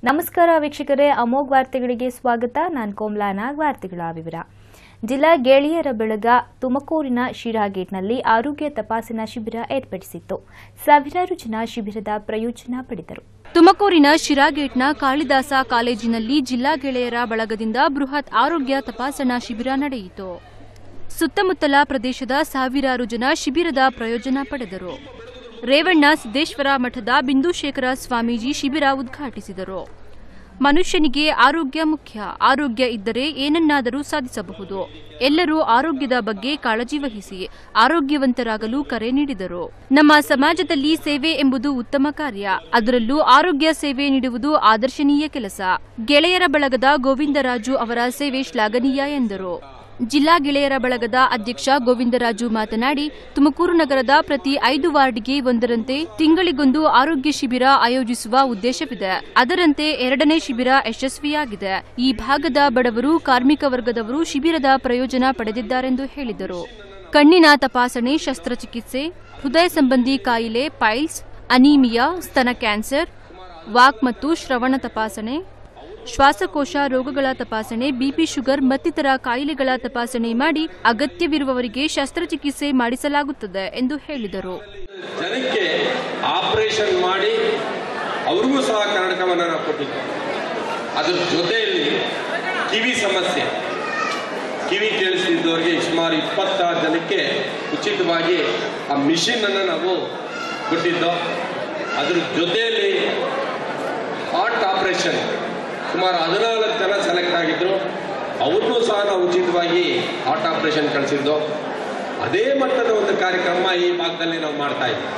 ನಮಸ್ಕಾರ ವೀಕ್ಷಕರೇ ಅಮೋಘ್ ವಾರ್ತೆಗಳಿಗೆ ಸ್ವಾಗತ ನಾನು ಕೋಮ್ಲಾ ನಾಗ್ ವಾರ್ತೆಗಳ ವಿವರ ಜಿಲ್ಲಾ ಗೆಳೆಯರ ಬೆಳಗ ತುಮಕೂರಿನ ಶಿರಾಗೇಟ್ನಲ್ಲಿ ಆರೋಗ್ಯ ತಪಾಸಣಾ ಶಿಬಿರ ಏರ್ಪಡಿಸಿತ್ತು ಸಾವಿರಾರು ಜನ ಶಿಬಿರದ ಪ್ರಯೋಜನ ಪಡೆದರು ತುಮಕೂರಿನ ಶಿರಾಗೇಟ್ನ ಕಾಳಿದಾಸ ಕಾಲೇಜಿನಲ್ಲಿ ಜಿಲ್ಲಾ ಗೆಳೆಯರ ಬಳಗದಿಂದ ಬೃಹತ್ ಆರೋಗ್ಯ ತಪಾಸಣಾ ಶಿಬಿರ ನಡೆಯಿತು ಸುತ್ತಮುತ್ತಲ ಪ್ರದೇಶದ ಸಾವಿರಾರು ಜನ ಶಿಬಿರದ ಪ್ರಯೋಜನ ಪಡೆದರು ರೇವಣ್ಣ ಸಿದ್ದೇಶ್ವರ ಮಠದ ಬಿಂದುಶೇಖರ ಸ್ವಾಮೀಜಿ ಶಿಬಿರ ಉದ್ಘಾಟಿಸಿದರು ಮನುಷ್ಯನಿಗೆ ಆರೋಗ್ಯ ಮುಖ್ಯ ಆರೋಗ್ಯ ಇದ್ದರೆ ಏನನ್ನಾದರೂ ಸಾಧಿಸಬಹುದು ಎಲ್ಲರೂ ಆರೋಗ್ಯದ ಬಗ್ಗೆ ಕಾಳಜಿ ವಹಿಸಿ ಆರೋಗ್ಯವಂತರಾಗಲು ಕರೆ ನೀಡಿದರು ನಮ್ಮ ಸಮಾಜದಲ್ಲಿ ಸೇವೆ ಎಂಬುದು ಉತ್ತಮ ಕಾರ್ಯ ಅದರಲ್ಲೂ ಆರೋಗ್ಯ ಸೇವೆ ನೀಡುವುದು ಆದರ್ಶನೀಯ ಕೆಲಸ ಗೆಳೆಯರ ಬಳಗದ ಗೋವಿಂದರಾಜು ಅವರ ಸೇವೆ ಶ್ಲಾಘನೀಯ ಎಂದರು ಜಿಲ್ಲಾ ಗೆಳೆಯರ ಬಳಗದ ಅಧ್ಯಕ್ಷ ಗೋವಿಂದರಾಜು ಮಾತನಾಡಿ ತುಮಕೂರು ನಗರದ ಪ್ರತಿ ಐದು ವಾರ್ಡ್ಗೆ ಒಂದರಂತೆ ತಿಂಗಳಿಗೊಂದು ಆರೋಗ್ಯ ಶಿಬಿರ ಆಯೋಜಿಸುವ ಉದ್ದೇಶವಿದೆ ಅದರಂತೆ ಎರಡನೇ ಶಿಬಿರ ಯಶಸ್ವಿಯಾಗಿದೆ ಈ ಭಾಗದ ಬಡವರು ಕಾರ್ಮಿಕ ವರ್ಗದವರು ಶಿಬಿರದ ಪ್ರಯೋಜನ ಪಡೆದಿದ್ದಾರೆಂದು ಹೇಳಿದರು ಕಣ್ಣಿನ ತಪಾಸಣೆ ಶಸ್ತ್ರಚಿಕಿತ್ಸೆ ಹೃದಯ ಸಂಬಂಧಿ ಕಾಯಿಲೆ ಪೈಲ್ಸ್ ಅನೀಮಿಯಾ ಸ್ತನ ಕ್ಯಾನ್ಸರ್ ವಾಕ್ ಮತ್ತು ಶ್ರವಣ ತಪಾಸಣೆ ಶ್ವಾಸಕೋಶ ರೋಗಗಳ ತಪಾಸಣೆ ಬಿಪಿ ಶುಗರ್ ಮತ್ತಿತರ ಕಾಯಿಲೆಗಳ ತಪಾಸಣೆ ಮಾಡಿ ಅಗತ್ಯವಿರುವವರಿಗೆ ಶಸ್ತ್ರಚಿಕಿತ್ಸೆ ಮಾಡಿಸಲಾಗುತ್ತದೆ ಎಂದು ಹೇಳಿದರು ಜನಕ್ಕೆ ಆಪರೇಷನ್ ಮಾಡಿ ಅವ್ರಿಗೂ ಸಹ ಕನ್ನಡಕವನ್ನು ನಾವು ಕೊಟ್ಟಿದ್ದು ಅದ್ರ ಜೊತೆಯಲ್ಲಿ ಕಿವಿ ಸಮಸ್ಯೆ ಕಿವಿ ಕೇಳಿಸ್ತಿದ್ದವರಿಗೆ ಸುಮಾರು ಇಪ್ಪತ್ತಾರು ಜನಕ್ಕೆ ಉಚಿತವಾಗಿ ಆ ಮಿಷಿನ್ ಅನ್ನು ನಾವು ಕೊಟ್ಟಿದ್ದೋ ಅದ್ರ ಜೊತೆಯಲ್ಲಿ ಹಾರ್ಟ್ ಆಪರೇಷನ್ ಸುಮಾರು ಹದಿನಾಲ್ಕು ಜನ ಸೆಲೆಕ್ಟ್ ಆಗಿದ್ರು ಅವ್ರಿಗೂ ಸಹ ನಾವು ಉಚಿತವಾಗಿ ಹಾರ್ಟ್ ಆಪರೇಷನ್ ಕಳಿಸಿದ್ದು ಅದೇ ಮಟ್ಟದ ಒಂದು ಕಾರ್ಯಕ್ರಮ ಈ ಭಾಗದಲ್ಲಿ ನಾವು ಮಾಡ್ತಾ ಇದ್ದೀವಿ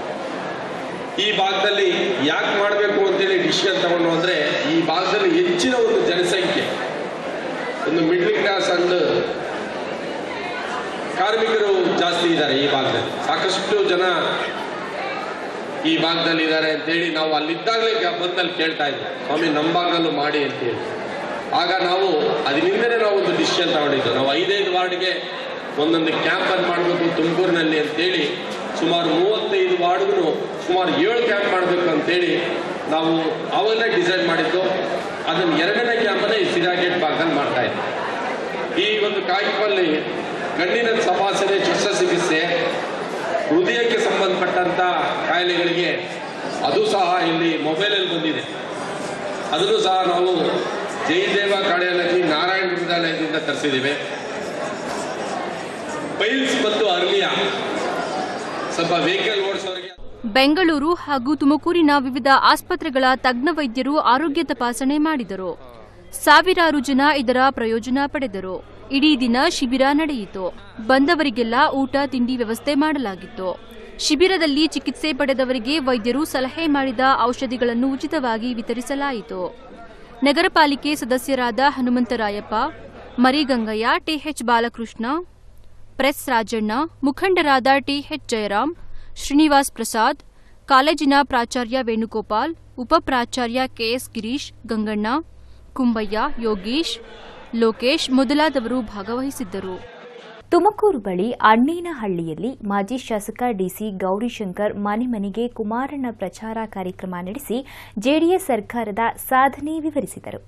ಈ ಭಾಗದಲ್ಲಿ ಯಾಕೆ ಮಾಡಬೇಕು ಅಂತೇಳಿ ಡಿಸಿಷನ್ ತಗೊಂಡು ಅಂದ್ರೆ ಈ ಭಾಗದಲ್ಲಿ ಹೆಚ್ಚಿನ ಒಂದು ಜನಸಂಖ್ಯೆ ಒಂದು ಮಿಡ್ಲ್ ಕ್ಲಾಸ್ ಅಂಡ್ ಕಾರ್ಮಿಕರು ಜಾಸ್ತಿ ಇದ್ದಾರೆ ಈ ಭಾಗದಲ್ಲಿ ಸಾಕಷ್ಟು ಜನ ಈ ಭಾಗದಲ್ಲಿ ಇದ್ದಾರೆ ಅಂತೇಳಿ ನಾವು ಅಲ್ಲಿದ್ದಾಗಲೇ ಬಂದಲ್ಲಿ ಕೇಳ್ತಾ ಇದ್ವಿ ಸ್ವಾಮಿ ನಮ್ಮ ಭಾಗದಲ್ಲೂ ಮಾಡಿ ಅಂತೇಳಿ ಆಗ ನಾವು ಅದರಿಂದನೇ ನಾವು ಒಂದು ಡಿಸಿಷನ್ ತಗೊಂಡಿದ್ದು ನಾವು ಐದೈದು ವಾರ್ಡ್ಗೆ ಒಂದೊಂದು ಕ್ಯಾಂಪ್ ಅನ್ನು ಮಾಡಬೇಕು ತುಮಕೂರಿನಲ್ಲಿ ಅಂತೇಳಿ ಸುಮಾರು ಮೂವತ್ತೈದು ವಾರ್ಡ್ಗೂ ಸುಮಾರು ಏಳು ಕ್ಯಾಂಪ್ ಮಾಡಬೇಕು ಅಂತೇಳಿ ನಾವು ಅವಾಗಲೇ ಡಿಸೈಡ್ ಮಾಡಿದ್ದು ಅದನ್ನು ಎರಡನೇ ಕ್ಯಾಂಪನ್ನೇ ಈ ಸಿರಾಗೇಟ್ ಭಾಗದಲ್ಲಿ ಮಾಡ್ತಾ ಇದ್ವಿ ಈ ಒಂದು ಕಾರ್ಯಕ್ರಮದಲ್ಲಿ ಕಣ್ಣಿನ ತಪಾಸಣೆ ಶಸ್ತ್ರಚಿಕಿತ್ಸೆ ಹೃದಯಕ್ಕೆ ಸಂಬಂಧಪಟ್ಟಂತ ಕಾಯಿಲೆಗಳಿಗೆ ಅದು ಸಹ ಇಲ್ಲಿ ಮೊಬೈಲಲ್ಲಿ ಬಂದಿದೆ ಅದನ್ನು ಸಹ ನಾವು ಜಯದೇವ ಕಾರ್ಡಿಯಾಲಜಿ ನಾರಾಯಣ ಮೃಗಾಲಯದಿಂದ ತರಿಸಿದ್ದೀವಿ ಪೈಲ್ಸ್ ಮತ್ತು ಅರ್ಲಿಯಾ ಸ್ವಲ್ಪ ವೆಹಿಕಲ್ ಓಡಿಸೋರಿಗೆ ಬೆಂಗಳೂರು ಹಾಗೂ ತುಮಕೂರಿನ ವಿವಿಧ ಆಸ್ಪತ್ರೆಗಳ ತಜ್ಞ ವೈದ್ಯರು ಆರೋಗ್ಯ ತಪಾಸಣೆ ಮಾಡಿದರು ಸಾವಿರಾರು ಜನ ಇದರ ಪ್ರಯೋಜನ ಪಡೆದರು ಇಡೀ ದಿನ ಶಿಬಿರ ನಡೆಯಿತು ಬಂದವರಿಗೆಲ್ಲ ಊಟ ತಿಂಡಿ ವ್ಯವಸ್ಥೆ ಮಾಡಲಾಗಿತ್ತು ಶಿಬಿರದಲ್ಲಿ ಚಿಕಿತ್ಸೆ ಪಡೆದವರಿಗೆ ವೈದ್ಯರು ಸಲಹೆ ಮಾಡಿದ ಔಷಧಿಗಳನ್ನು ಉಚಿತವಾಗಿ ವಿತರಿಸಲಾಯಿತು ನಗರ ಪಾಲಿಕೆ ಸದಸ್ಯರಾದ ಹನುಮಂತರಾಯಪ್ಪ ಮರಿಗಂಗಯ್ಯ ಟಿಎಚ್ ಬಾಲಕೃಷ್ಣ ಪ್ರೆಸ್ ರಾಜಣ್ಣ ಮುಖಂಡರಾದ ಟಿಎಚ್ ಜಯರಾಮ್ ಶ್ರೀನಿವಾಸ್ ಪ್ರಸಾದ್ ಕಾಲೇಜಿನ ಪ್ರಾಚಾರ್ಯ ವೇಣುಗೋಪಾಲ್ ಉಪಪ್ರಾಚಾರ್ಯ ಕೆಎಸ್ ಗಿರೀಶ್ ಗಂಗಣ್ಣ ಕುಂಬಯ್ಯ ಯೋಗೀಶ್ ಲೋಕೇಶ್ ಮೊದಲಾದವರು ಭಾಗವಹಿಸಿದ್ದರು ತುಮಕೂರು ಬಳಿ ಅಣ್ಣೇನಹಳ್ಳಿಯಲ್ಲಿ ಮಾಜಿ ಶಾಸಕ ಡಿಸಿ ಗೌರಿಶಂಕರ್ ಮನೆ ಮನೆಗೆ ಕುಮಾರಣ್ಣ ಪ್ರಚಾರ ಕಾರ್ಯಕ್ರಮ ನಡೆಸಿ ಜೆಡಿಎಸ್ ಸರ್ಕಾರದ ಸಾಧನೆ ವಿವರಿಸಿದರು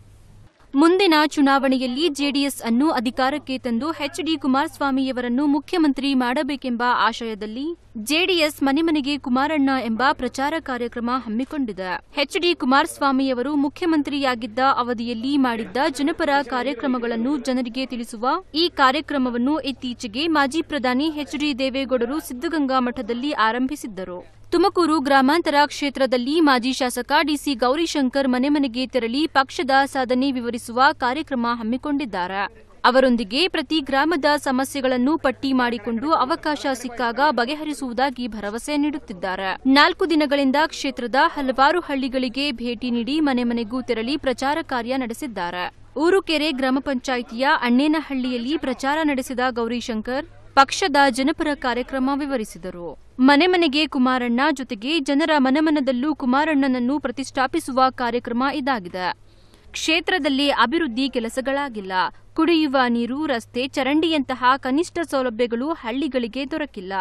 ಮುಂದಿನ ಚುನಾವಣೆಯಲ್ಲಿ ಜೆಡಿಎಸ್ ಅನ್ನು ಅಧಿಕಾರಕ್ಕೆ ತಂದು ಎಚ್ಡಿ ಕುಮಾರಸ್ವಾಮಿಯವರನ್ನು ಮುಖ್ಯಮಂತ್ರಿ ಮಾಡಬೇಕೆಂಬ ಆಶಯದಲ್ಲಿ ಜೆಡಿಎಸ್ ಮನೆ ಮನೆಗೆ ಕುಮಾರಣ್ಣ ಎಂಬ ಪ್ರಚಾರ ಕಾರ್ಯಕ್ರಮ ಹಮ್ಮಿಕೊಂಡಿದೆ ಎಚ್ಡಿ ಕುಮಾರಸ್ವಾಮಿಯವರು ಮುಖ್ಯಮಂತ್ರಿಯಾಗಿದ್ದ ಅವಧಿಯಲ್ಲಿ ಮಾಡಿದ್ದ ಜನಪರ ಕಾರ್ಯಕ್ರಮಗಳನ್ನು ಜನರಿಗೆ ತಿಳಿಸುವ ಈ ಕಾರ್ಯಕ್ರಮವನ್ನು ಇತ್ತೀಚೆಗೆ ಮಾಜಿ ಪ್ರಧಾನಿ ಎಚ್ಡಿ ದೇವೇಗೌಡರು ಸಿದ್ದಗಂಗಾ ಮಠದಲ್ಲಿ ಆರಂಭಿಸಿದ್ದರು ತುಮಕೂರು ಗ್ರಾಮಾಂತರ ಕ್ಷೇತ್ರದಲ್ಲಿ ಮಾಜಿ ಶಾಸಕ ಡಿಸಿ ಗೌರಿಶಂಕರ್ ಮನೆ ಮನೆಗೆ ತೆರಳಿ ಪಕ್ಷದ ಸಾಧನೆ ವಿವರಿಸುವ ಕಾರ್ಯಕ್ರಮ ಹಮ್ಮಿಕೊಂಡಿದ್ದಾರೆ ಅವರೊಂದಿಗೆ ಪ್ರತಿ ಗ್ರಾಮದ ಸಮಸ್ಯೆಗಳನ್ನು ಪಟ್ಟಿ ಮಾಡಿಕೊಂಡು ಅವಕಾಶ ಸಿಕ್ಕಾಗ ಬಗೆಹರಿಸುವುದಾಗಿ ಭರವಸೆ ನೀಡುತ್ತಿದ್ದಾರೆ ನಾಲ್ಕು ದಿನಗಳಿಂದ ಕ್ಷೇತ್ರದ ಹಲವಾರು ಹಳ್ಳಿಗಳಿಗೆ ಭೇಟಿ ನೀಡಿ ಮನೆ ಮನೆಗೂ ತೆರಳಿ ಪ್ರಚಾರ ಕಾರ್ಯ ನಡೆಸಿದ್ದಾರೆ ಊರುಕೆರೆ ಗ್ರಾಮ ಪಂಚಾಯಿತಿಯ ಅಣ್ಣೇನಹಳ್ಳಿಯಲ್ಲಿ ಪ್ರಚಾರ ನಡೆಸಿದ ಗೌರಿಶಂಕರ್ ಪಕ್ಷದ ಜನಪರ ಕಾರ್ಯಕ್ರಮ ವಿವರಿಸಿದರು ಮನೆ ಮನೆಗೆ ಕುಮಾರಣ್ಣ ಜೊತೆಗೆ ಜನರ ಮನಮನದಲ್ಲೂ ಕುಮಾರಣ್ಣನನ್ನು ಪ್ರತಿಷ್ಠಾಪಿಸುವ ಕಾರ್ಯಕ್ರಮ ಇದಾಗಿದೆ ಕ್ಷೇತ್ರದಲ್ಲಿ ಅಭಿವೃದ್ಧಿ ಕೆಲಸಗಳಾಗಿಲ್ಲ ಕುಡಿಯುವ ನೀರು ರಸ್ತೆ ಚರಂಡಿಯಂತಹ ಕನಿಷ್ಠ ಸೌಲಭ್ಯಗಳು ಹಳ್ಳಿಗಳಿಗೆ ದೊರಕಿಲ್ಲ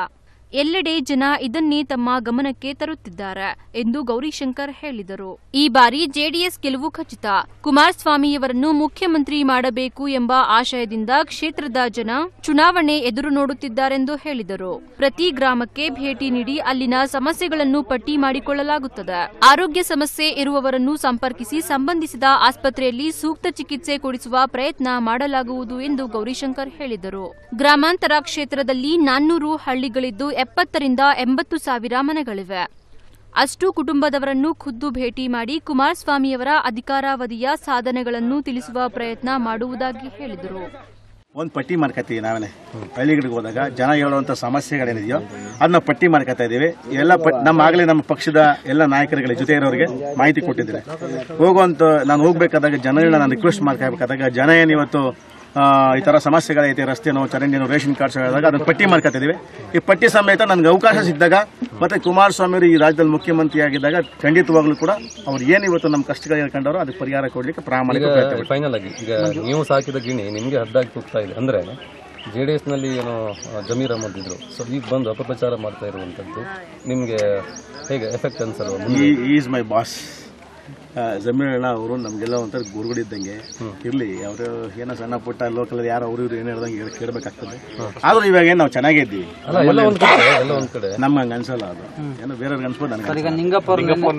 ಎಲ್ಲೆಡೆ ಜನ ಇದನ್ನೇ ತಮ್ಮ ಗಮನಕ್ಕೆ ತರುತ್ತಿದ್ದಾರೆ ಎಂದು ಗೌರಿಶಂಕರ್ ಹೇಳಿದರು ಈ ಬಾರಿ ಜೆಡಿಎಸ್ ಗೆಲುವು ಖಚಿತ ಕುಮಾರಸ್ವಾಮಿಯವರನ್ನು ಮುಖ್ಯಮಂತ್ರಿ ಮಾಡಬೇಕು ಎಂಬ ಆಶಯದಿಂದ ಕ್ಷೇತ್ರದ ಜನ ಚುನಾವಣೆ ಎದುರು ನೋಡುತ್ತಿದ್ದಾರೆಂದು ಹೇಳಿದರು ಪ್ರತಿ ಗ್ರಾಮಕ್ಕೆ ಭೇಟಿ ನೀಡಿ ಅಲ್ಲಿನ ಸಮಸ್ಯೆಗಳನ್ನು ಪಟ್ಟಿ ಮಾಡಿಕೊಳ್ಳಲಾಗುತ್ತದೆ ಆರೋಗ್ಯ ಸಮಸ್ಯೆ ಇರುವವರನ್ನು ಸಂಪರ್ಕಿಸಿ ಸಂಬಂಧಿಸಿದ ಆಸ್ಪತ್ರೆಯಲ್ಲಿ ಸೂಕ್ತ ಚಿಕಿತ್ಸೆ ಕೊಡಿಸುವ ಪ್ರಯತ್ನ ಮಾಡಲಾಗುವುದು ಎಂದು ಗೌರಿಶಂಕರ್ ಹೇಳಿದರು ಗ್ರಾಮಾಂತರ ಕ್ಷೇತ್ರದಲ್ಲಿ ನಾನ್ನೂರು ಹಳ್ಳಿಗಳಿದ್ದು ಎಪ್ಪತ್ತರಿಂದ ಎಂಬತ್ತು ಸಾವಿರ ಮನೆಗಳಿವೆ ಅಷ್ಟು ಕುಟುಂಬದವರನ್ನು ಖುದ್ದು ಭೇಟಿ ಮಾಡಿ ಕುಮಾರಸ್ವಾಮಿಯವರ ಅಧಿಕಾರಾವಧಿಯ ಸಾಧನೆಗಳನ್ನು ತಿಳಿಸುವ ಪ್ರಯತ್ನ ಮಾಡುವುದಾಗಿ ಹೇಳಿದರು ಒಂದು ಪಟ್ಟಿ ಮಾಡ್ಕೊತೀವಿ ನಾವೇ ಹಳ್ಳಿಗಳಿಗೆ ಹೋದಾಗ ಜನ ಹೇಳುವಂಥ ಸಮಸ್ಯೆಗಳೇನಿದೆಯೋ ಅದನ್ನ ಪಟ್ಟಿ ಮಾಡ್ಕೊತಾ ಇದ್ದೀವಿ ಎಲ್ಲ ಪಟ್ ನಮ್ಮ ಆಗಲೇ ನಮ್ಮ ಪಕ್ಷದ ಎಲ್ಲ ನಾಯಕರುಗಳ ಜೊತೆ ಇರೋರಿಗೆ ಮಾಹಿತಿ ಕೊಟ್ಟಿದ್ದಾರೆ ಹೋಗುವಂತ ನಾನು ಹೋಗ್ಬೇಕಾದಾಗ ಜನಗಳನ್ನ ನಾನು ರಿಕ್ವೆಸ್ಟ್ ಮಾಡ್ಕೋಬೇಕಾದಾಗ ಜನ ಏನು ಇವತ್ತು ಆ, ಈ ಥರ ಸಮಸ್ಯೆಗಳೈತೆ ರಸ್ತೆನೋ ಚರಂಡಿನೋ ರೇಷನ್ ಕಾರ್ಡ್ಸ್ ಹೇಳಿದಾಗ ಅದನ್ನ ಪಟ್ಟಿ ಮಾಡ್ಕೊತಿದ್ದೀವಿ ಈ ಪಟ್ಟಿ ಸಮೇತ ನನಗೆ ಅವಕಾಶ ಸಿಕ್ಕಿದಾಗ ಮತ್ತೆ ಕುಮಾರಸ್ವಾಮಿ ಅವರು ಈ ರಾಜ್ಯದಲ್ಲಿ ಮುಖ್ಯಮಂತ್ರಿ ಆಗಿದ್ದಾಗ ಖಂಡಿತವಾಗ್ಲೂ ಕೂಡ ಅವ್ರು ಏನು ಇವತ್ತು ನಮ್ಮ ಕಷ್ಟಗಳು ಹೇಳ್ಕೊಂಡವರು ಅದಕ್ಕೆ ಪರಿಹಾರ ಕೊಡ್ಲಿಕ್ಕೆ ಪ್ರಾಮಾಣಿಕ ಈಗ ಪ್ರಯತ್ನ ಪಡ್ತಾರೆ. ಫೈನಲ್ ಆಗಿ ಈಗ ನೀವು ಸಾಕಿದ ಗಿಣಿ ನಿಮಗೆ ಹದ್ದಾಗಿ ಹೋಗ್ತಾ ಇದೆ ಅಂದ್ರೆ ಜೆ ಡಿ ಎಸ್ನಲ್ಲಿ ಏನೋ ಆ, ಜಮೀರ್ ಅಹಮದ್ ಇದ್ರು ಸೊ ಈಗ ಬಂದು ಅಪಪ್ರಚಾರ ಮಾಡ್ತಾ ಇರುವಂಥದ್ದು ನಿಮಗೆ ಹೇಗೆ ಎಫೆಕ್ಟ್ ಅನ್ಸಲ್ವ ಮುಂದೆ ಈಸ್ ಮೈ ಬಾಸ್ ಜಮೀನಣ್ಣ ಅವರು ನಮಗೆಲ್ಲ ಒಂಥರ ಗುರುಗಳಿದ್ದಂಗೆ ಇರಲಿ ಅವರು ಏನೋ ಸಣ್ಣ ಪುಟ್ಟ ಲೋಕಲ್ ಯಾರು ಅವರು ಇವ್ರು ಏನು ಹೇಳ್ದಂಗೆ ಕೇಳಬೇಕಾಗ್ತದೆ ಆದ್ರೂ ಇವಾಗ ಏನು ನಾವು ಚೆನ್ನಾಗೇ ಇದ್ದೀವಿ ಅಲ್ಲ ಎಲ್ಲ ಒಂದ್ ಕಡೆ ಎಲ್ಲ ಒಂದ್ ಕಡೆ ನಮ್ಗೆ ಹಂಗೆ ಅನ್ಸಲ್ಲ ಅದು ಏನೋ ಬೇರೆಯವ್ರಿಗೆ ಅನ್ಸ್ಬೋದು ನನಗೆ ಈಗ ನಿಂಗಪ್ಪ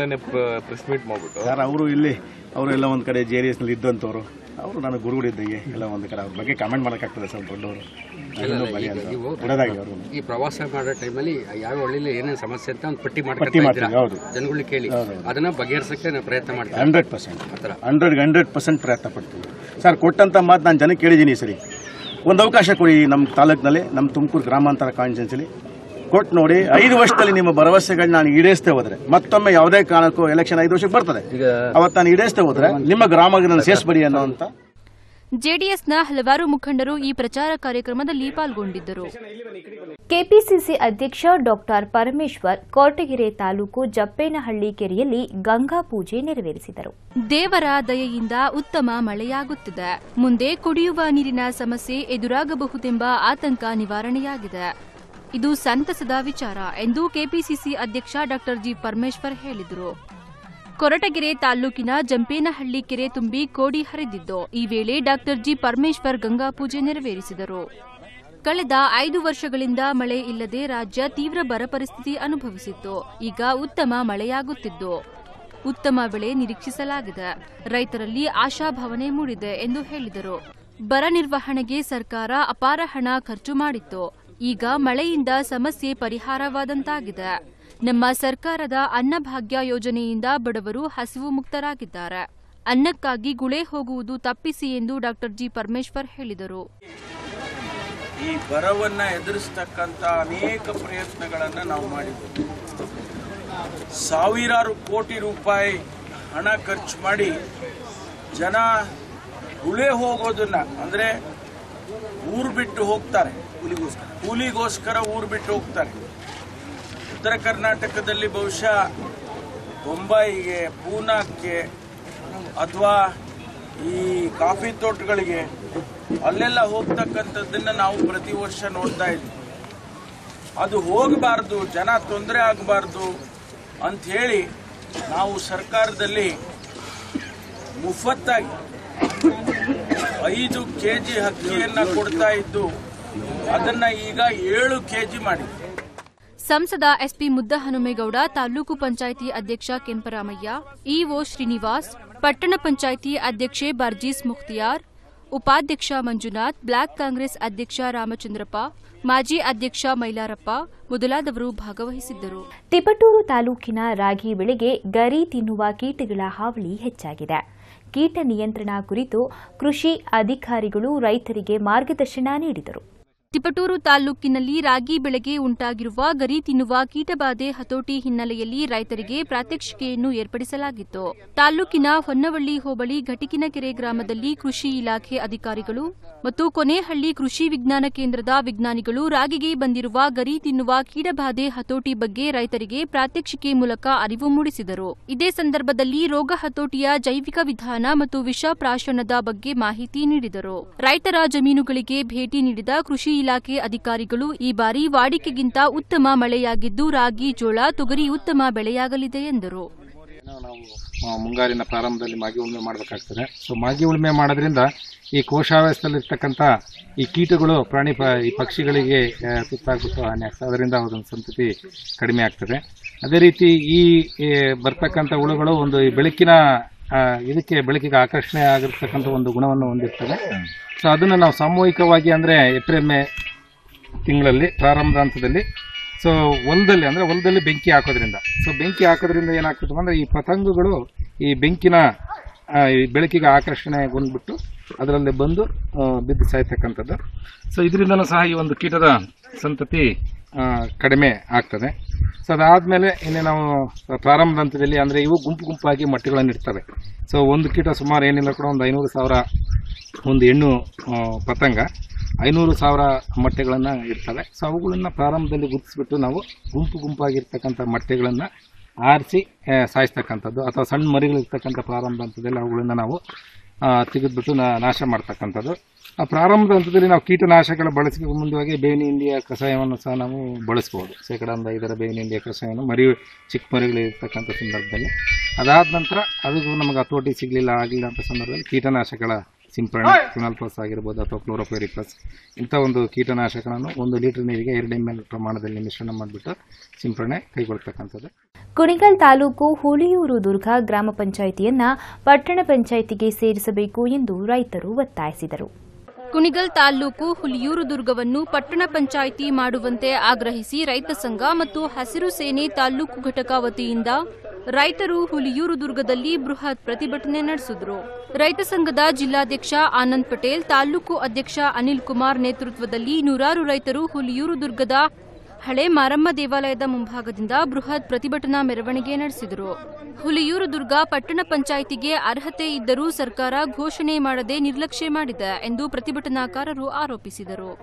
ಯಾರು ಅವರು ಇಲ್ಲಿ ಅವರು ಎಲ್ಲ ಒಂದು ಕಡೆ ಜೆ ಡಿ ಎಸ್ನಲ್ಲಿ ಇದ್ದಂಥವ್ರು ಅವರು ನನಗೆ ಗುರುಗಳಿದ್ದಂಗೆ ಎಲ್ಲ ಒಂದು ಕಡೆ ಅವ್ರ ಬಗ್ಗೆ ಕಮೆಂಟ್ ಮಾಡೋಕ್ಕಾಗ್ತದೆ ಸ್ವಲ್ಪ ದೊಡ್ಡವರು ಅದನ್ನು ಬಗೆ ಅಂತ ಬಿಡೋದಾಗಿ ಅವರು ಈ ಪ್ರವಾಸ ಮಾಡೋ ಟೈಮಲ್ಲಿ ಯಾವ ಹಳ್ಳಿಲಿ ಏನೇನು ಸಮಸ್ಯೆ ಅಂತ ಒಂದು ಪಟ್ಟಿ ಪಟ್ಟಿ ಮಾಡ್ಕೊತಾ ಮಾಡ್ತೀವಿ ಹೌದು ಜನಗಳಿಗೆ ಕೇಳಿ ಅದನ್ನ ಬಗೆಹರಿಸಕ್ಕೆ ನಾವು ಪ್ರಯತ್ನ ಮಾಡ್ತೀವಿ hundred percent hundred hundred percent ಪ್ರಯತ್ನ ಪಡ್ತೀವಿ ಸರ್ ಕೊಟ್ಟಂತ ಮಾತು ನಾನು ಜನಕ್ಕೆ ಕೇಳಿದ್ದೀನಿ ಈ ಸರಿ ಒಂದು ಅವಕಾಶ ಕೊಡಿ ನಮ್ಮ ತಾಲೂಕಿನಲ್ಲಿ ನಮ್ಮ ತುಮಕೂರು ಗ್ರಾಮಾಂತರ ಕಾನ್ಸ್ಟಿಟ್ಯೂನ್ಸಿಲಿ ಕೊಟ್ಟು ನೋಡಿ ಐದು ವರ್ಷದಲ್ಲಿ ನಿಮ್ಮ ಭರವಸೆಗಳನ್ನ ನಾನು ಈಡೇರಿಸ್ತೇ ಹೋದ್ರೆ ಮತ್ತೊಮ್ಮೆ ಯಾವುದೇ ಕಾರಣಕ್ಕೂ ಎಲೆಕ್ಷನ್ ಐದು ವರ್ಷಕ್ಕೆ ಬರ್ತದೆ ಈಗ ಅವತ್ತು ನಾನು ಈಡೇರಿಸ್ತೇ ಹೋದ್ರೆ ನಿಮ್ಮ ಗ್ರಾಮಕ್ಕೆ ನಾನು ಸೇರಿಸ್ಬೇಡಿ ಅನ್ನೋ ಅಂತ ಜೆಡಿಎಸ್ನ ಹಲವಾರು ಮುಖಂಡರು ಈ ಪ್ರಚಾರ ಕಾರ್ಯಕ್ರಮದಲ್ಲಿ ಪಾಲ್ಗೊಂಡಿದ್ದರು ಕೆಪಿಸಿಸಿ ಅಧ್ಯಕ್ಷ ಡಾಕ್ಟರ್ ಪರಮೇಶ್ವರ್ ಕೋಟಗೆರೆ ತಾಲೂಕು ಜಪ್ಪೇನಹಳ್ಳಿ ಕೆರೆಯಲ್ಲಿ ಗಂಗಾ ಪೂಜೆ ನೆರವೇರಿಸಿದರು ದೇವರ ದಯೆಯಿಂದ ಉತ್ತಮ ಮಳೆಯಾಗುತ್ತಿದೆ ಮುಂದೆ ಕುಡಿಯುವ ನೀರಿನ ಸಮಸ್ಯೆ ಎದುರಾಗಬಹುದೆಂಬ ಆತಂಕ ನಿವಾರಣೆಯಾಗಿದೆ ಇದು ಸಂತಸದ ವಿಚಾರ ಎಂದು ಕೆಪಿಸಿಸಿ ಅಧ್ಯಕ್ಷ ಡಾ ಜಿ ಪರಮೇಶ್ವರ್ ಹೇಳಿದರು ಕೊರಟಗೆರೆ ತಾಲೂಕಿನ ಜಂಪೇನಹಳ್ಳಿ ಕೆರೆ ತುಂಬಿ ಕೋಡಿ ಹರಿದಿದ್ದು ಈ ವೇಳೆ ಡಾ ಜಿ ಪರಮೇಶ್ವರ್ ಗಂಗಾ ಪೂಜೆ ನೆರವೇರಿಸಿದರು ಕಳೆದ ಐದು ವರ್ಷಗಳಿಂದ ಮಳೆ ಇಲ್ಲದೆ ರಾಜ್ಯ ತೀವ್ರ ಬರ ಪರಿಸ್ಥಿತಿ ಅನುಭವಿಸಿತ್ತು ಈಗ ಉತ್ತಮ ಮಳೆಯಾಗುತ್ತಿದ್ದು ಉತ್ತಮ ಬೆಳೆ ನಿರೀಕ್ಷಿಸಲಾಗಿದೆ ರೈತರಲ್ಲಿ ಆಶಾಭಾವನೆ ಮೂಡಿದೆ ಎಂದು ಹೇಳಿದರು ಬರ ನಿರ್ವಹಣೆಗೆ ಸರ್ಕಾರ ಅಪಾರ ಹಣ ಖರ್ಚು ಮಾಡಿತ್ತು ಈಗ ಮಳೆಯಿಂದ ಸಮಸ್ಯೆ ಪರಿಹಾರವಾದಂತಾಗಿದೆ ನಮ್ಮ ಸರ್ಕಾರದ ಅನ್ನಭಾಗ್ಯ ಯೋಜನೆಯಿಂದ ಬಡವರು ಹಸಿವು ಮುಕ್ತರಾಗಿದ್ದಾರೆ ಅನ್ನಕ್ಕಾಗಿ ಗುಳೆ ಹೋಗುವುದು ತಪ್ಪಿಸಿ ಎಂದು ಡಾ ಜಿ ಪರಮೇಶ್ವರ್ ಹೇಳಿದರು ಈ ಬರವನ್ನು ಎದುರಿಸ್ತಕ್ಕಂಥ ಅನೇಕ ಪ್ರಯತ್ನಗಳನ್ನು ನಾವು ಮಾಡಿದ್ದೇವೆ ಸಾವಿರಾರು ಕೋಟಿ ರೂಪಾಯಿ ಹಣ ಖರ್ಚು ಮಾಡಿ ಜನ ಗುಳೆ ಹೋಗೋದನ್ನ ಅಂದರೆ ಊರು ಬಿಟ್ಟು ಹೋಗ್ತಾರೆ ಕೂಲಿಗೋಸ್ಕರ ಕೂಲಿಗೋಸ್ಕರ ಊರು ಬಿಟ್ಟು ಹೋಗ್ತಾರೆ ಉತ್ತರ ಕರ್ನಾಟಕದಲ್ಲಿ ಬಹುಶಃ ಬೊಂಬಾಯಿಗೆ ಪೂನಾಕ್ಕೆ ಅಥವಾ ಈ ಕಾಫಿ ತೋಟಗಳಿಗೆ ಅಲ್ಲೆಲ್ಲ ಹೋಗ್ತಕ್ಕಂಥದ್ದನ್ನ ನಾವು ಪ್ರತಿ ವರ್ಷ ನೋಡ್ತಾ ಇದ್ವಿ ಅದು ಹೋಗಬಾರ್ದು ಜನ ತೊಂದರೆ ಆಗಬಾರ್ದು ಅಂತ ಹೇಳಿ ನಾವು ಸರ್ಕಾರದಲ್ಲಿ ಮುಫತ್ತಾಗಿ ಐದು ಕೆ ಜಿ ಅಕ್ಕಿಯನ್ನ ಕೊಡ್ತಾ ಇದ್ದು ಅದನ್ನ ಈಗ ಏಳು ಕೆ ಜಿ ಮಾಡಿದ್ವಿ ಸಂಸದ ಎಸ್ಪಿ ಮುದ್ದಹನುಮೇಗೌಡ ತಾಲೂಕು ಪಂಚಾಯಿತಿ ಅಧ್ಯಕ್ಷ ಕೆಂಪರಾಮಯ್ಯ ಇಒ ಶ್ರೀನಿವಾಸ್ ಪಟ್ಟಣ ಪಂಚಾಯಿತಿ ಅಧ್ಯಕ್ಷೆ ಬರ್ಜೀಸ್ ಮುಖ್ತಿಯಾರ್ ಉಪಾಧ್ಯಕ್ಷ ಮಂಜುನಾಥ್ ಬ್ಲಾಕ್ ಕಾಂಗ್ರೆಸ್ ಅಧ್ಯಕ್ಷ ರಾಮಚಂದ್ರಪ್ಪ ಮಾಜಿ ಅಧ್ಯಕ್ಷ ಮೈಲಾರಪ್ಪ ಮೊದಲಾದವರು ಭಾಗವಹಿಸಿದ್ದರು ತಿಪಟೂರು ತಾಲೂಕಿನ ರಾಗಿ ಬೆಳೆಗೆ ಗರಿ ತಿನ್ನುವ ಕೀಟಗಳ ಹಾವಳಿ ಹೆಚ್ಚಾಗಿದೆ ಕೀಟ ನಿಯಂತ್ರಣ ಕುರಿತು ಕೃಷಿ ಅಧಿಕಾರಿಗಳು ರೈತರಿಗೆ ಮಾರ್ಗದರ್ಶನ ನೀಡಿದರು ತಿಪಟೂರು ತಾಲೂಕಿನಲ್ಲಿ ರಾಗಿ ಬೆಳೆಗೆ ಉಂಟಾಗಿರುವ ಗರಿ ತಿನ್ನುವ ಕೀಟಬಾಧೆ ಹತೋಟಿ ಹಿನ್ನೆಲೆಯಲ್ಲಿ ರೈತರಿಗೆ ಪ್ರಾತ್ಯಕ್ಷಿಕೆಯನ್ನು ಏರ್ಪಡಿಸಲಾಗಿತ್ತು ತಾಲೂಕಿನ ಹೊನ್ನವಳ್ಳಿ ಹೋಬಳಿ ಘಟಿಕಿನಕೆರೆ ಗ್ರಾಮದಲ್ಲಿ ಕೃಷಿ ಇಲಾಖೆ ಅಧಿಕಾರಿಗಳು ಮತ್ತು ಕೊನೇಹಳ್ಳಿ ಕೃಷಿ ವಿಜ್ಞಾನ ಕೇಂದ್ರದ ವಿಜ್ಞಾನಿಗಳು ರಾಗಿಗೆ ಬಂದಿರುವ ಗರಿ ತಿನ್ನುವ ಕೀಟಬಾಧೆ ಹತೋಟಿ ಬಗ್ಗೆ ರೈತರಿಗೆ ಪ್ರಾತ್ಯಕ್ಷಿಕೆ ಮೂಲಕ ಅರಿವು ಮೂಡಿಸಿದರು ಇದೇ ಸಂದರ್ಭದಲ್ಲಿ ರೋಗ ಹತೋಟಿಯ ಜೈವಿಕ ವಿಧಾನ ಮತ್ತು ವಿಷ ಪ್ರಾಶನದ ಬಗ್ಗೆ ಮಾಹಿತಿ ನೀಡಿದರು ರೈತರ ಜಮೀನುಗಳಿಗೆ ಭೇಟಿ ನೀಡಿದ ಕೃಷಿ ಇಲಾಖೆ ಅಧಿಕಾರಿಗಳು ಈ ಬಾರಿ ವಾಡಿಕೆಗಿಂತ ಉತ್ತಮ ಮಳೆಯಾಗಿದ್ದು ರಾಗಿ ಜೋಳ ತೊಗರಿ ಉತ್ತಮ ಬೆಳೆಯಾಗಲಿದೆ ಎಂದರು ನಾವು ಆ, ಮುಂಗಾರಿನ ಪ್ರಾರಂಭದಲ್ಲಿ ಮಾಗಿ ಉಳುಮೆ ಮಾಡಬೇಕಾಗ್ತದೆ ಸೊ ಮಾಗಿ ಉಳುಮೆ ಮಾಡೋದ್ರಿಂದ ಈ ಕೋಶಾವ್ಯಸ್ಥದಲ್ಲಿರ್ತಕ್ಕಂಥ ಈ ಕೀಟಗಳು ಪ್ರಾಣಿ ಪ ಈ ಪಕ್ಷಿಗಳಿಗೆ ಆ, ತುತ್ತಾಗ್ಬಿಟ್ಟು ಹಾನಿ ಆಗ್ತದೆ ಅದರಿಂದ ಅದೊಂದು ಸಂತತಿ ಕಡಿಮೆ ಆಗ್ತದೆ ಅದೇ ರೀತಿ ಈ ಈ ಬರ್ತಕ್ಕಂಥ ಹುಳುಗಳು ಒಂದು ಈ ಬೆಳಕಿನ ಆ, ಇದಕ್ಕೆ ಬೆಳಕಿಗೆ ಆಕರ್ಷಣೆ ಆಗಿರ್ತಕ್ಕಂಥ ಒಂದು ಗುಣವನ್ನು ಹೊಂದಿರ್ತದೆ ಸೊ ಅದನ್ನು ನಾವು ಸಾಮೂಹಿಕವಾಗಿ ಅಂದರೆ ಏಪ್ರಿಲ್ ಮೇ ತಿಂಗಳಲ್ಲಿ ಪ್ರಾರಂಭದ ಹಂತದಲ್ಲಿ ಸೊ ಹೊಲದಲ್ಲಿ ಅಂದರೆ ಹೊಲದಲ್ಲಿ ಬೆಂಕಿ ಹಾಕೋದ್ರಿಂದ ಸೊ ಬೆಂಕಿ ಹಾಕೋದ್ರಿಂದ ಏನಾಗ್ತದೆ ಅಂದರೆ ಈ ಪತಂಗಗಳು ಈ ಬೆಂಕಿನ ಆ, ಈ ಬೆಳಕಿಗೆ ಆಕರ್ಷಣೆಗೊಂಡ್ಬಿಟ್ಟು ಅದರಲ್ಲಿ ಬಂದು ಆ, ಬಿದ್ದು ಸಾಯ್ತಕ್ಕಂಥದ್ದು ಸೊ ಇದರಿಂದನೂ ಸಹ ಈ ಒಂದು ಕೀಟದ ಸಂತತಿ ಆ, ಕಡಿಮೆ ಆಗ್ತದೆ ಸೊ ಅದಾದಮೇಲೆ ಇನ್ನು ನಾವು ಪ್ರಾರಂಭದ ಹಂತದಲ್ಲಿ ಅಂದರೆ ಇವು ಗುಂಪು ಗುಂಪಾಗಿ ಮೊಟ್ಟೆಗಳನ್ನು ಇಡ್ತವೆ ಸೊ ಒಂದು ಕೀಟ ಸುಮಾರು ಏನಿಲ್ಲ ಕೂಡ ಒಂದು ಐನೂರು ಸಾವಿರ ಒಂದು ಹೆಣ್ಣು ಆ, ಪತಂಗ ಐನೂರು ಸಾವಿರ ಮೊಟ್ಟೆಗಳನ್ನು ಇರ್ತವೆ ಸೊ ಅವುಗಳನ್ನು ಪ್ರಾರಂಭದಲ್ಲಿ ಗುರುತಿಸ್ಬಿಟ್ಟು ನಾವು ಗುಂಪು ಗುಂಪಾಗಿರ್ತಕ್ಕಂಥ ಮೊಟ್ಟೆಗಳನ್ನು ಆರಿಸಿ ಆ, ಸಾಯಿಸ್ತಕ್ಕಂಥದ್ದು ಅಥವಾ ಸಣ್ಣ ಮರಿಗಳಿರ್ತಕ್ಕಂಥ ಪ್ರಾರಂಭ ಹಂತದಲ್ಲಿ ಅವುಗಳನ್ನು ನಾವು ಆ, ತೆಗೆದ್ಬಿಟ್ಟು ನಾ- ನಾಶ ಮಾಡ್ತಕ್ಕಂಥದ್ದು ಆ ಪ್ರಾರಂಭದ ಹಂತದಲ್ಲಿ ನಾವು ಕೀಟನಾಶಕಗಳ ಬಳಸಿ ಮುಂದುವಾಗಿ ಬೇವಿನ ಹಿಂಡಿಯ ಕಷಾಯವನ್ನು ಸಹ ನಾವು ಬಳಸ್ಬೋದು ಶೇಕಡ ಒಂದು ಐದರ ಬೇವಿನ ಹಿಂಡಿಯ ಕಷಾಯವನ್ನು ಮರಿ ಚಿಕ್ಕ ಮರಿಗಳಿರ್ತಕ್ಕಂಥ ಸಂದರ್ಭದಲ್ಲಿ ಅದಾದ ನಂತರ ಅದು ನಮಗೆ ಹತೋಟಿ ಸಿಗಲಿಲ್ಲ ಆಗಲಿಲ್ಲ ಅಂತ ಸಂದರ್ಭದಲ್ಲಿ ಕೀಟನಾಶಕಗಳ ಸಿಂಪರಣೆ ಕ್ವಿನಾಲ್ಪಸ್ ಆಗಿರ್ಬೋದು ಅಥವಾ ಕ್ಲೋರೋಪೆರಿಪಸ್ ಇಂಥ ಒಂದು ಕೀಟನಾಶಕಗಳನ್ನು ಒಂದು ಲೀಟರ್ ನೀರಿಗೆ ಎರಡು ಎಮ್ ಎಲ್ ಪ್ರಮಾಣದಲ್ಲಿ ಮಿಶ್ರಣ ಮಾಡಿಬಿಟ್ಟು ಸಿಂಪರಣೆ ಕೈಗೊಳ್ತಕ್ಕಂಥದ್ದು ಕುಣಿಗಲ್ ತಾಲೂಕು ಹುಲಿಯೂರು ದುರ್ಗ ಗ್ರಾಮ ಪಂಚಾಯಿತಿಯನ್ನ ಪಟ್ಟಣ ಪಂಚಾಯಿತಿಗೆ ಸೇರಿಸಬೇಕು ಎಂದು ರೈತರು ಒತ್ತಾಯಿಸಿದರು ಕುಣಿಗಲ್ ತಾಲೂಕು ಹುಲಿಯೂರು ದುರ್ಗವನ್ನು ಪಟ್ಟಣ ಪಂಚಾಯಿತಿ ಮಾಡುವಂತೆ ಆಗ್ರಹಿಸಿ ರೈತ ಸಂಘ ಮತ್ತು ಹಸಿರು ಸೇನೆ ತಾಲೂಕು ಘಟಕ ವತಿಯಿಂದ ರೈತರು ಹುಲಿಯೂರು ದುರ್ಗದಲ್ಲಿ ಬೃಹತ್ ಪ್ರತಿಭಟನೆ ನಡೆಸಿದ್ರು ರೈತ ಸಂಘದ ಜಿಲ್ಲಾಧ್ಯಕ್ಷ ಆನಂದ್ ಪಟೇಲ್ ತಾಲೂಕು ಅಧ್ಯಕ್ಷ ಅನಿಲ್ ಕುಮಾರ್ ನೇತೃತ್ವದಲ್ಲಿ ನೂರಾರು ರೈತರು ಹುಲಿಯೂರು ದುರ್ಗದ ಹಳೆ ಮಾರಮ್ಮ ದೇವಾಲಯದ ಮುಂಭಾಗದಿಂದ ಬೃಹತ್ ಪ್ರತಿಭಟನಾ ಮೆರವಣಿಗೆ ನಡೆಸಿದರು ಹುಲಿಯೂರು ದುರ್ಗ ಪಟ್ಟಣ ಪಂಚಾಯಿತಿಗೆ ಅರ್ಹತೆ ಇದ್ದರೂ ಸರ್ಕಾರ ಘೋಷಣೆ ಮಾಡದೆ ನಿರ್ಲಕ್ಷ್ಯ ಮಾಡಿದೆ ಎಂದು ಪ್ರತಿಭಟನಾಕಾರರು ಆರೋಪಿಸಿದರು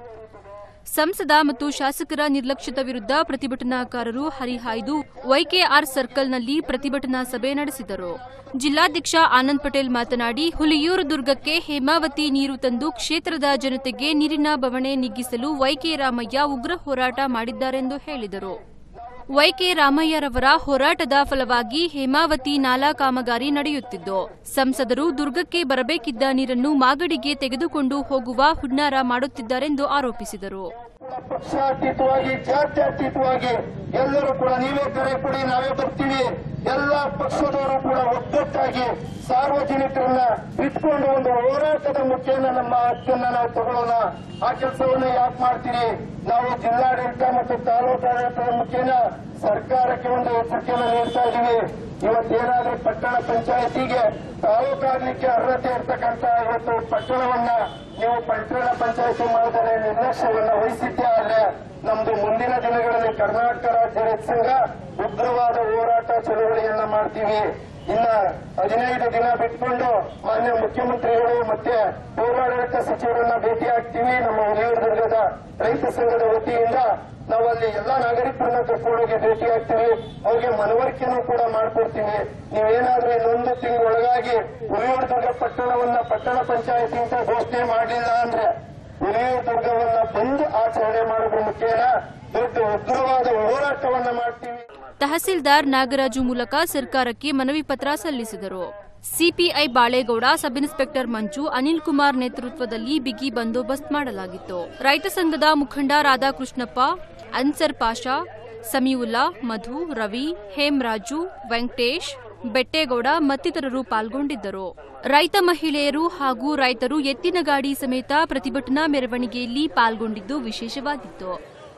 ಸಂಸದ ಮತ್ತು ಶಾಸಕರ ನಿರ್ಲಕ್ಷ್ಯದ ವಿರುದ್ಧ ಪ್ರತಿಭಟನಾಕಾರರು ಹರಿಹಾಯ್ದು ವೈಕೆಆರ್ ಸರ್ಕಲ್ನಲ್ಲಿ ಪ್ರತಿಭಟನಾ ಸಭೆ ನಡೆಸಿದರು ಜಿಲ್ಲಾಧ್ಯಕ್ಷ ಆನಂದ್ ಪಟೇಲ್ ಮಾತನಾಡಿ ಹುಲಿಯೂರು ದುರ್ಗಕ್ಕೆ ಹೇಮಾವತಿ ನೀರು ತಂದು ಕ್ಷೇತ್ರದ ಜನತೆಗೆ ನೀರಿನ ಬವಣೆ ನೀಗಿಸಲು ವೈಕೆ ರಾಮಯ್ಯ ಉಗ್ರ ಹೋರಾಟ ಮಾಡಿದ್ದಾರೆಂದು ಹೇಳಿದರು ವೈಕೆ ರಾಮಯ್ಯರವರ ಹೋರಾಟದ ಫಲವಾಗಿ ಹೇಮಾವತಿ ನಾಲಾ ಕಾಮಗಾರಿ ನಡೆಯುತ್ತಿದ್ದು ಸಂಸದರು ದುರ್ಗಕ್ಕೆ ಬರಬೇಕಿದ್ದ ನೀರನ್ನು ಮಾಗಡಿಗೆ ತೆಗೆದುಕೊಂಡು ಹೋಗುವ ಹುನ್ನಾರ ಮಾಡುತ್ತಿದ್ದಾರೆಂದು ಆರೋಪಿಸಿದರು ಪಕ್ಷಾತೀತವಾಗಿ ಜಾತ್ಯತೀತವಾಗಿ ಎಲ್ಲರೂ ಕೂಡ ನೀವೇ ಕರೆ ಕೊಡಿ ನಾವೇ ಬರ್ತೀವಿ ಎಲ್ಲ ಪಕ್ಷದವರು ಕೂಡ ಒಗ್ಗಟ್ಟಾಗಿ ಸಾರ್ವಜನಿಕರನ್ನ ಇಟ್ಕೊಂಡು ಒಂದು ಹೋರಾಟದ ಮುಖೇನ ನಮ್ಮ ಹಕ್ಕನ್ನ ನಾವು ತಗೊಳ್ಳೋಣ ಆ ಕೆಲಸವನ್ನ ಯಾಕೆ ಮಾಡ್ತೀರಿ ನಾವು ಜಿಲ್ಲಾಡಳಿತ ಮತ್ತು ತಾಲೂಕಾಡಳಿತದ ಮುಖೇನ ಸರ್ಕಾರಕ್ಕೆ ಒಂದು ಎಚ್ಚರಿಕೆಯನ್ನು ನೀಡ್ತಾ ಇದ್ದೀವಿ ಇವತ್ತೇನಾದ್ರೂ ಪಟ್ಟಣ ಪಂಚಾಯತಿಗೆ ತಾಲೂಕಾಗ್ಲಿಕ್ಕೆ ಅರ್ಹತೆ ಇರ್ತಕ್ಕಂಥ ಇವತ್ತು ಪಟ್ಟಣವನ್ನ ನೀವು ಪಟ್ಟಣ ಪಂಚಾಯತಿ ಮಾಡಿದರೆ ನಿರ್ಲಕ್ಷ್ಯವನ್ನ ವಹಿಸಿದ್ದೇ ಆದ್ರೆ ನಮ್ದು ಮುಂದಿನ ದಿನಗಳಲ್ಲಿ ಕರ್ನಾಟಕ ರಾಜ್ಯ ರೈತ ಸಂಘ ಉಗ್ರವಾದ ಹೋರಾಟ ಚಳುವಳಿಯನ್ನ ಮಾಡ್ತೀವಿ ಇನ್ನ ಹದಿನೈದು ದಿನ ಬಿಟ್ಕೊಂಡು ಮಾನ್ಯ ಮುಖ್ಯಮಂತ್ರಿಗಳು ಮತ್ತೆ ಪೌರಾಡಳಿತ ಸಚಿವರನ್ನ ಭೇಟಿ ಆಗ್ತೀವಿ ನಮ್ಮ ಹುಲಿಯೂರು ದುರ್ಗದ ರೈತ ಸಂಘದ ವತಿಯಿಂದ ನಾವಲ್ಲಿ ಎಲ್ಲಾ ನಾಗರಿಕರನ್ನ ಕರ್ಕೊಂಡೋಗಿ ಭೇಟಿ ಆಗ್ತೀವಿ ಅವ್ರಿಗೆ ಮನವರಿಕೆನೂ ಕೂಡ ಮಾಡ್ಕೊಡ್ತೀವಿ ನೀವೇನಾದ್ರೂ ಇನ್ನೊಂದು ತಿಂಗಳೊಳಗಾಗಿ ಹುಲಿಯೂರು ದುರ್ಗ ಪಟ್ಟಣವನ್ನ ಪಟ್ಟಣ ಪಂಚಾಯತಿ ಅಂತ ಘೋಷಣೆ ಮಾಡಲಿಲ್ಲ ಅಂದ್ರೆ ಹುಲಿಯೂರು ದುರ್ಗವನ್ನ ಬಂದು ಆಚರಣೆ ಮಾಡೋದ್ರ ಮುಖೇನ ದೊಡ್ಡ ಉಗ್ರವಾದ ಹೋರಾಟವನ್ನ ಮಾಡ್ತೀವಿ ತಹಸೀಲ್ದಾರ್ ನಾಗರಾಜು ಮೂಲಕ ಸರ್ಕಾರಕ್ಕೆ ಮನವಿ ಪತ್ರ ಸಲ್ಲಿಸಿದರು CPI Balegowda sub inspector Manju Anil Kumar ನೇತೃತ್ವದಲ್ಲಿ ಬಿಗಿ ಬಂದೋಬಸ್ತ್ ಮಾಡಲಾಗಿತ್ತು ರೈತ ಸಂಘದ ಮುಖಂಡ ರಾಧಾಕೃಷ್ಣಪ್ಪ ಅನ್ಸರ್ ಪಾಷಾ ಸಮೀವುಲ್ಲಾ ಮಧು ರವಿ ಹೇಮರಾಜು ವೆಂಕಟೇಶ್ ಬೆಟ್ಟೇಗೌಡ ಮತ್ತಿತರರು ಪಾಲ್ಗೊಂಡಿದ್ದರು ರೈತ ಮಹಿಳೆಯರು ಹಾಗೂ ರೈತರು ಎತ್ತಿನ ಗಾಡಿ ಸಮೇತ ಪ್ರತಿಭಟನಾ ಮೆರವಣಿಗೆಯಲ್ಲಿ ಪಾಲ್ಗೊಂಡಿದ್ದು ವಿಶೇಷವಾಗಿತ್ತು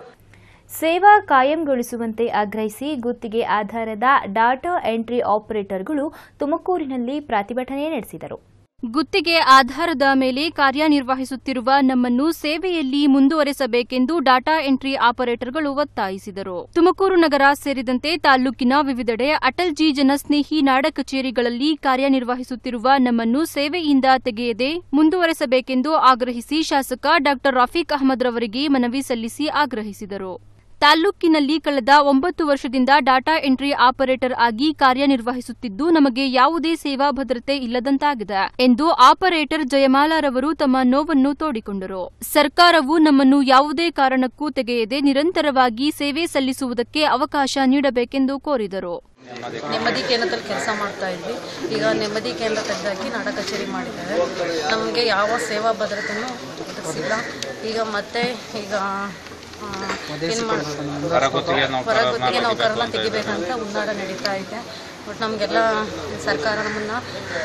ಸೇವಾ ಕಾಯಂಗೊಳಿಸುವಂತೆ ಆಗ್ರಹಿಸಿ ಗುತ್ತಿಗೆ ಆಧಾರದ ಡಾಟಾ ಎಂಟ್ರಿ ಆಪರೇಟರ್ಗಳು ತುಮಕೂರಿನಲ್ಲಿ ಪ್ರತಿಭಟನೆ ನಡೆಸಿದರು ಗುತ್ತಿಗೆ ಆಧಾರದ ಮೇಲೆ ಕಾರ್ಯನಿರ್ವಹಿಸುತ್ತಿರುವ ನಮ್ಮನ್ನು ಸೇವೆಯಲ್ಲಿ ಮುಂದುವರೆಸಬೇಕೆಂದು ಡಾಟಾ ಎಂಟ್ರಿ ಆಪರೇಟರ್ಗಳು ಒತ್ತಾಯಿಸಿದರು ತುಮಕೂರು ನಗರ ಸೇರಿದಂತೆ ತಾಲೂಕಿನ ವಿವಿಧೆಡೆ ಅಟಲ್ಜಿ ಜನಸ್ನೇಹಿ ನಾಡ ಕಚೇರಿಗಳಲ್ಲಿ ಕಾರ್ಯನಿರ್ವಹಿಸುತ್ತಿರುವ ನಮ್ಮನ್ನು ಸೇವೆಯಿಂದ ತೆಗೆಯದೆ ಮುಂದುವರೆಸಬೇಕೆಂದು ಆಗ್ರಹಿಸಿ ಶಾಸಕ ಡಾ ರಫೀಕ್ ಅಹಮದ್ ರವರಿಗೆ ಮನವಿ ಸಲ್ಲಿಸಿ ಆಗ್ರಹಿಸಿದರು ತಾಲ್ಲೂಕಿನಲ್ಲಿ ಕಳೆದ ಒಂಬತ್ತು ವರ್ಷದಿಂದ ಡಾಟಾ ಎಂಟ್ರಿ ಆಪರೇಟರ್ ಆಗಿ ಕಾರ್ಯನಿರ್ವಹಿಸುತ್ತಿದ್ದು ನಮಗೆ ಯಾವುದೇ ಸೇವಾ ಭದ್ರತೆ ಇಲ್ಲದಂತಾಗಿದೆ ಎಂದು ಆಪರೇಟರ್ ಜಯಮಾಲಾರವರು ತಮ್ಮ ನೋವನ್ನು ತೋಡಿಕೊಂಡರು ಸರ್ಕಾರವು ನಮ್ಮನ್ನು ಯಾವುದೇ ಕಾರಣಕ್ಕೂ ತೆಗೆಯದೆ ನಿರಂತರವಾಗಿ ಸೇವೆ ಸಲ್ಲಿಸುವುದಕ್ಕೆ ಅವಕಾಶ ನೀಡಬೇಕೆಂದು ಕೋರಿದರು ನೆಮ್ಮದಿ ಕೇಂದ್ರದಲ್ಲಿ ಕೆಲಸ ಮಾಡ್ತಾ ಇದ್ವಿ ಈಗ ನೆಮ್ಮದಿ ಕೇಂದ್ರ ತೆಗೆದಾಕಿ ನಾಡ ಕಚೇರಿ ಮಾಡಿದ್ದಾರೆ ನಮಗೆ ಯಾವ ಸೇವಾ ಭದ್ರತೆನೂ ಒದಗಿಸಿಲ್ಲ ಈಗ ಮತ್ತೆ ಈಗ ಆ, ಏನ್ ಮಾಡ್- ಹೊರಗುತ್ತಿಗೆ ನೌಕರನ್ನ ತೆಗಿಬೇಕಂತ ಉನ್ನಾಡ ನಡೀತಾ ಇದೆ ಬಟ್ ನಮಗೆಲ್ಲ ಸರ್ಕಾರ ನಮ್ಮನ್ನ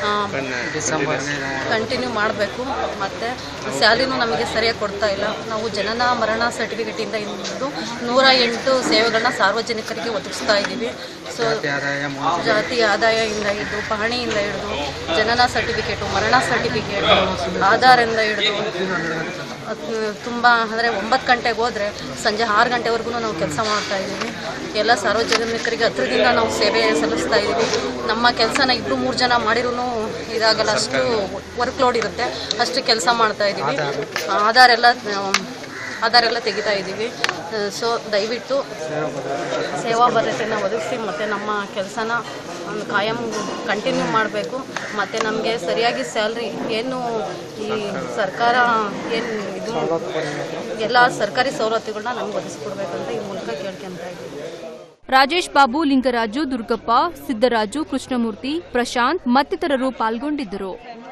ಕಂಟಿನ್ಯೂ ಮಾಡಬೇಕು ಮತ್ತು ಸ್ಯಾಲ್ರಿನೂ ನಮಗೆ ಸರಿಯಾಗಿ ಕೊಡ್ತಾ ಇಲ್ಲ ನಾವು ಜನನ ಮರಣ ಸರ್ಟಿಫಿಕೇಟಿಂದ ಹಿಡಿದು ನೂರ ಎಂಟು ಸೇವೆಗಳನ್ನ ಸಾರ್ವಜನಿಕರಿಗೆ ಒದಗಿಸ್ತಾ ಇದ್ದೀವಿ ಸೊ ಜಾತಿ ಆದಾಯದಿಂದ ಹಿಡಿದು ಪಹಣಿಯಿಂದ ಹಿಡಿದು ಜನನ ಸರ್ಟಿಫಿಕೇಟು ಮರಣ ಸರ್ಟಿಫಿಕೇಟು ಆಧಾರಿಂದ ಹಿಡಿದು ತುಂಬ ಅಂದರೆ ಒಂಬತ್ತು ಗಂಟೆಗೆ ಹೋದರೆ ಸಂಜೆ ಆರು ಗಂಟೆವರೆಗೂ ನಾವು ಕೆಲಸ ಮಾಡ್ತಾ ಇದ್ದೀವಿ ಎಲ್ಲ ಸಾರ್ವಜನಿಕರಿಗೆ ಹತ್ರದಿಂದ ನಾವು ಸೇವೆ ಸಲ್ಲಿಸ್ತಾ ಇದ್ದೀವಿ ನಮ್ಮ ಕೆಲಸನ ಇಬ್ಬರು ಮೂರು ಜನ ಮಾಡಿರೂ ಇದಾಗಲ್ಲ ಅಷ್ಟು ವರ್ಕ್ ಲೋಡ್ ಇರುತ್ತೆ ಅಷ್ಟು ಕೆಲಸ ಮಾಡ್ತಾ ಇದ್ದೀವಿ ಆಧಾರ್ ಎಲ್ಲ ಆಧಾರ್ ಎಲ್ಲ ತೆಗಿತಾ ಇದ್ದೀವಿ ಸೊ ದಯವಿಟ್ಟು ಸೇವಾ ಭದ್ರತೆನ ಒದಗಿಸಿ ಮತ್ತು ನಮ್ಮ ಕೆಲಸನ ಒಂದು ಕಾಯಂ ಕಂಟಿನ್ಯೂ ಮಾಡಬೇಕು ಮತ್ತು ನಮಗೆ ಸರಿಯಾಗಿ ಸ್ಯಾಲ್ರಿ ಏನು ಈ ಸರ್ಕಾರ ಏನು ಇದು ಎಲ್ಲ ಸರ್ಕಾರಿ ಸವಲತ್ತುಗಳನ್ನ ನಮ್ಗೆ ಒದಗಿಸ್ಕೊಡ್ಬೇಕಂತ ಈ ಮೂಲಕ ಕೇಳ್ಕೊಂತ ಇದ್ದೀವಿ ರಾಜೇಶ್ ಬಾಬು ಲಿಂಗರಾಜು ದುರ್ಗಪ್ಪ ಸಿದ್ದರಾಜು ಕೃಷ್ಣಮೂರ್ತಿ ಪ್ರಶಾಂತ್ ಮತ್ತಿತರರು ಪಾಲ್ಗೊಂಡಿದ್ದರು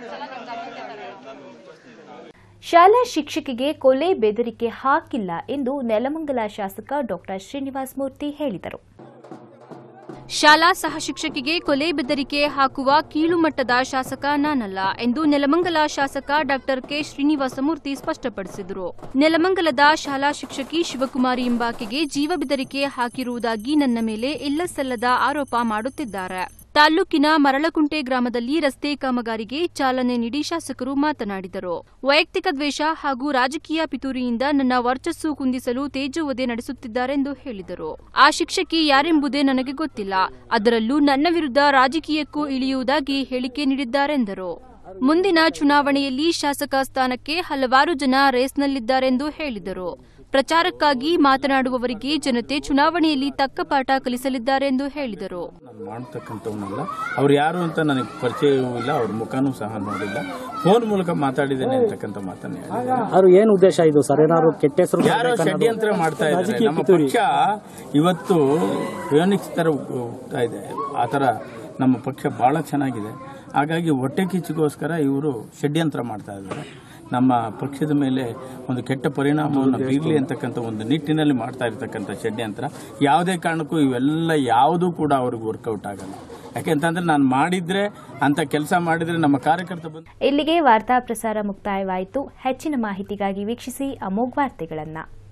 ಶಾಲಾ ಶಿಕ್ಷಕಿಗೆ ಕೊಲೆ ಬೆದರಿಕೆ ಹಾಕಿಲ್ಲ ಎಂದು ನೆಲಮಂಗಲ ಶಾಸಕ ಡಾಕ್ಟರ್ ಶ್ರೀನಿವಾಸ್ ಮೂರ್ತಿ ಹೇಳಿದರು ಶಾಲಾ ಸಹ ಶಿಕ್ಷಕಿಗೆ ಕೊಲೆ ಬೆದರಿಕೆ ಹಾಕುವ ಕೀಳುಮಟ್ಟದ ಶಾಸಕ ನಾನಲ್ಲ ಎಂದು ನೆಲಮಂಗಲ ಶಾಸಕ ಡಾಕ್ಟರ್ ಕೆ ಶ್ರೀನಿವಾಸಮೂರ್ತಿ ಸ್ಪಷ್ಟಪಡಿಸಿದರು ನೆಲಮಂಗಲದ ಶಾಲಾ ಶಿಕ್ಷಕಿ ಶಿವಕುಮಾರಿ ಎಂಬಾಕೆಗೆ ಜೀವ ಬೆದರಿಕೆ ಹಾಕಿರುವುದಾಗಿ ನನ್ನ ಮೇಲೆ ಇಲ್ಲಸಲ್ಲದ ಆರೋಪ ಮಾಡುತ್ತಿದ್ದಾರೆ ತಾಲ್ಲೂಕಿನ ಮರಳಕುಂಟೆ ಗ್ರಾಮದಲ್ಲಿ ರಸ್ತೆ ಕಾಮಗಾರಿಗೆ ಚಾಲನೆ ನೀಡಿ ಶಾಸಕರು ಮಾತನಾಡಿದರು ವೈಯಕ್ತಿಕ ದ್ವೇಷ ಹಾಗೂ ರಾಜಕೀಯ ಪಿತೂರಿಯಿಂದ ನನ್ನ ವರ್ಚಸ್ಸು ಕುಂದಿಸಲು ತೇಜೋವಧೆ ನಡೆಸುತ್ತಿದ್ದಾರೆಂದು ಹೇಳಿದರು ಆ ಶಿಕ್ಷಕಿ ಯಾರೆಂಬುದೇ ನನಗೆ ಗೊತ್ತಿಲ್ಲ ಅದರಲ್ಲೂ ನನ್ನ ವಿರುದ್ಧ ರಾಜಕೀಯಕ್ಕೂ ಇಳಿಯುವುದಾಗಿ ಹೇಳಿಕೆ ನೀಡಿದ್ದಾರೆಂದರು ಮುಂದಿನ ಚುನಾವಣೆಯಲ್ಲಿ ಶಾಸಕ ಸ್ಥಾನಕ್ಕೆ ಹಲವಾರು ಜನ ರೇಸ್ನಲ್ಲಿದ್ದಾರೆಂದು ಹೇಳಿದರು ಪ್ರಚಾರಕ್ಕಾಗಿ ಮಾತನಾಡುವವರಿಗೆ ಜನತೆ ಚುನಾವಣೆಯಲ್ಲಿ ತಕ್ಕ ಪಾಠ ಕಲಿಸಲಿದ್ದಾರೆಂದು ಹೇಳಿದರು ನಾನು ಮಾಡ್ತಕ್ಕಂಥವನ್ನಲ್ಲ ಅವ್ರು ಯಾರು ಅಂತ ನನಗೆ ಪರಿಚಯವೂ ಇಲ್ಲ ಅವ್ರ ಮುಖನೂ ಸಹ ನೋಡಿಲ್ಲ ಫೋನ್ ಮೂಲಕ ಮಾತಾಡಿದ್ದೇನೆ ಅಂತಕ್ಕಂಥ ಮಾತನ್ನ ಹೇಳಿದ್ದೇನೆ. ಅವ್ರು ಏನ್ ಉದ್ದೇಶ ಇದು ಸರ್ ಏನಾದ್ರು ಕೆಟ್ಟ ಹೆಸರು ಯಾರೋ ಷಡ್ಯಂತ್ರ ಮಾಡ್ತಾ ಇದ್ದಾರೆ ರಾಜಕೀಯ ನಮ್ಮ ಪಿತೂರಿ. ಪಕ್ಷ ಇವತ್ತು ಫಿಯೋನಿಕ್ಸ್ ತರ ಹೋಗ್ತಾ ಇದೆ ಆ ತರ ನಮ್ಮ ಪಕ್ಷ ಬಹಳ ಚೆನ್ನಾಗಿದೆ ಹಾಗಾಗಿ ಹೊಟ್ಟೆ ಕಿಚ್ಚಿಗೋಸ್ಕರ ಇವರು ಷಡ್ಯಂತ್ರ ಮಾಡ್ತಾ ಇದ್ದಾರೆ ನಮ್ಮ ಪಕ್ಷದ ಮೇಲೆ ಒಂದು ಕೆಟ್ಟ ಪರಿಣಾಮವನ್ನು ಬೀರಲಿ ಅಂತಕ್ಕಂಥ ಒಂದು ನಿಟ್ಟಿನಲ್ಲಿ ಮಾಡ್ತಾ ಇರತಕ್ಕಂಥ ಷಡ್ಯಂತ್ರ ಯಾವುದೇ ಕಾರಣಕ್ಕೂ ಇವೆಲ್ಲ ಯಾವುದೂ ಕೂಡ ಅವ್ರಿಗೆ ವರ್ಕೌಟ್ ಆಗಲ್ಲ ಯಾಕೆಂತಂದ್ರೆ ನಾನು ಮಾಡಿದ್ರೆ ಅಂತ ಕೆಲಸ ಮಾಡಿದ್ರೆ ನಮ್ಮ ಕಾರ್ಯಕರ್ತ ಬಂದು ಇಲ್ಲಿಗೆ ವಾರ್ತಾ ಪ್ರಸಾರ ಮುಕ್ತಾಯವಾಯಿತು ಹೆಚ್ಚಿನ ಮಾಹಿತಿಗಾಗಿ ವೀಕ್ಷಿಸಿ ಅಮೋಘ್ ವಾರ್ತೆಗಳನ್ನು